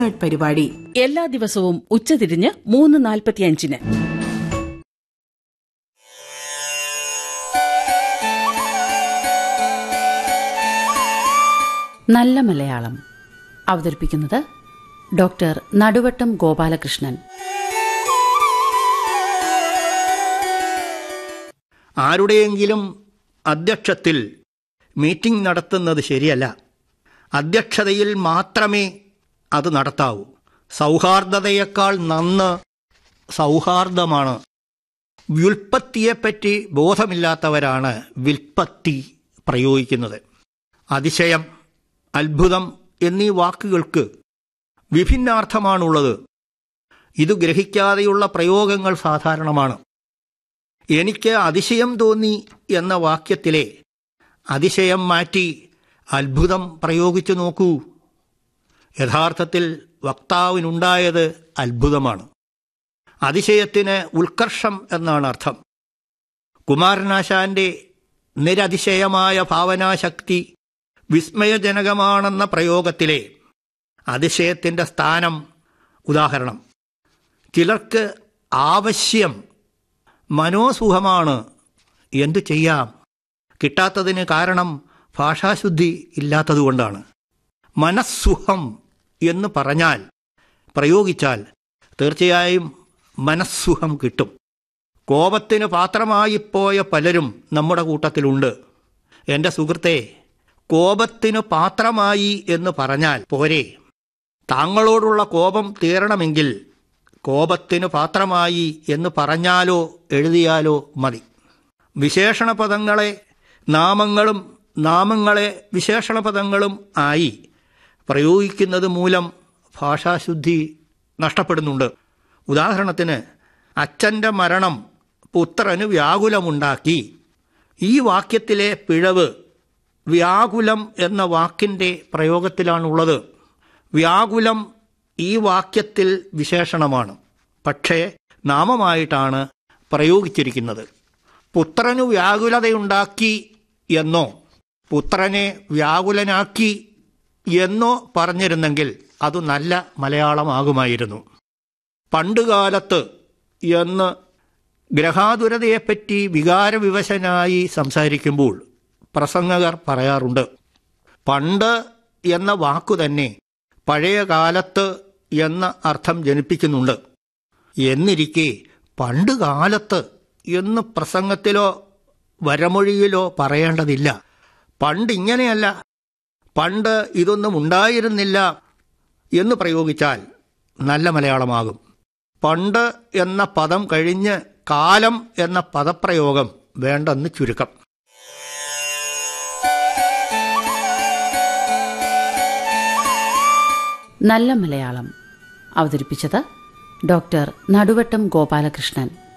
പരിപാടി എല്ലാ ദിവസവും ഉച്ചതിരിഞ്ഞ് മൂന്ന് നാൽപ്പത്തിയഞ്ചിന് നല്ല മലയാളം അവതരിപ്പിക്കുന്നത് ഡോക്ടർ നടുവട്ടം ഗോപാലകൃഷ്ണൻ ആരുടെയെങ്കിലും അധ്യക്ഷത്തിൽ മീറ്റിംഗ് നടത്തുന്നത് ശരിയല്ല അധ്യക്ഷതയിൽ മാത്രമേ അത് നടത്താവൂ സൗഹാർദ്ദതയേക്കാൾ നന്ന് സൗഹാർദ്ദമാണ് വ്യുൽപ്പത്തിയെപ്പറ്റി ബോധമില്ലാത്തവരാണ് വിൽപ്പത്തി പ്രയോഗിക്കുന്നത് അതിശയം അത്ഭുതം എന്നീ വാക്കുകൾക്ക് വിഭിന്നാർത്ഥമാണുള്ളത് ഇത് ഗ്രഹിക്കാതെയുള്ള പ്രയോഗങ്ങൾ സാധാരണമാണ് എനിക്ക് അതിശയം തോന്നി എന്ന വാക്യത്തിലെ അതിശയം മാറ്റി അത്ഭുതം പ്രയോഗിച്ചു നോക്കൂ യഥാർത്ഥത്തിൽ വക്താവിനുണ്ടായത് അത്ഭുതമാണ് അതിശയത്തിന് ഉത്കർഷം എന്നാണ് അർത്ഥം കുമാരനാശാന്റെ നിരതിശയമായ ഭാവനാശക്തി വിസ്മയജനകമാണെന്ന പ്രയോഗത്തിലെ അതിശയത്തിൻ്റെ സ്ഥാനം ഉദാഹരണം ചിലർക്ക് ആവശ്യം മനോസുഖമാണ് എന്തു ചെയ്യാം കിട്ടാത്തതിന് കാരണം ഭാഷാശുദ്ധി ഇല്ലാത്തതുകൊണ്ടാണ് മനസ്സുഖം എന്ന് പറഞ്ഞാൽ പ്രയോഗിച്ചാൽ തീർച്ചയായും മനസ്സുഖം കിട്ടും കോപത്തിന് പാത്രമായിപ്പോയ പലരും നമ്മുടെ കൂട്ടത്തിലുണ്ട് എൻ്റെ സുഹൃത്തെ കോപത്തിന് പാത്രമായി എന്ന് പറഞ്ഞാൽ പോരെ താങ്കളോടുള്ള കോപം തീരണമെങ്കിൽ കോപത്തിന് പാത്രമായി എന്ന് പറഞ്ഞാലോ എഴുതിയാലോ മതി വിശേഷണ പദങ്ങളെ നാമങ്ങളും നാമങ്ങളെ വിശേഷണ പദങ്ങളും ആയി പ്രയോഗിക്കുന്നത് മൂലം ഭാഷാശുദ്ധി നഷ്ടപ്പെടുന്നുണ്ട് ഉദാഹരണത്തിന് അച്ഛൻ്റെ മരണം പുത്രന് വ്യാകുലമുണ്ടാക്കി ഈ വാക്യത്തിലെ പിഴവ് വ്യാകുലം എന്ന വാക്കിൻ്റെ പ്രയോഗത്തിലാണുള്ളത് വ്യാകുലം ഈ വാക്യത്തിൽ വിശേഷണമാണ് പക്ഷേ നാമമായിട്ടാണ് പ്രയോഗിച്ചിരിക്കുന്നത് പുത്രനു വ്യാകുലതയുണ്ടാക്കി എന്നോ പുത്രനെ വ്യാകുലനാക്കി എന്നോ പറഞ്ഞിരുന്നെങ്കിൽ അത് നല്ല മലയാളമാകുമായിരുന്നു പണ്ടുകാലത്ത് എന്ന് ഗ്രഹാതുരതയെപ്പറ്റി വികാരവിവശനായി സംസാരിക്കുമ്പോൾ പ്രസംഗകർ പറയാറുണ്ട് പണ്ട് എന്ന വാക്കു തന്നെ പഴയ കാലത്ത് എന്ന അർത്ഥം ജനിപ്പിക്കുന്നുണ്ട് എന്നിരിക്കെ പണ്ട് കാലത്ത് എന്ന് പ്രസംഗത്തിലോ വരമൊഴിയിലോ പറയേണ്ടതില്ല പണ്ട് ഇങ്ങനെയല്ല പണ്ട് ഇതൊന്നും ഉണ്ടായിരുന്നില്ല എന്ന് പ്രയോഗിച്ചാൽ നല്ല മലയാളമാകും പണ്ട് എന്ന പദം കഴിഞ്ഞ് കാലം എന്ന പദപ്രയോഗം വേണ്ടെന്ന് ചുരുക്കം നല്ല മലയാളം അവതരിപ്പിച്ചത് ഡോക്ടർ നടുവട്ടം ഗോപാലകൃഷ്ണൻ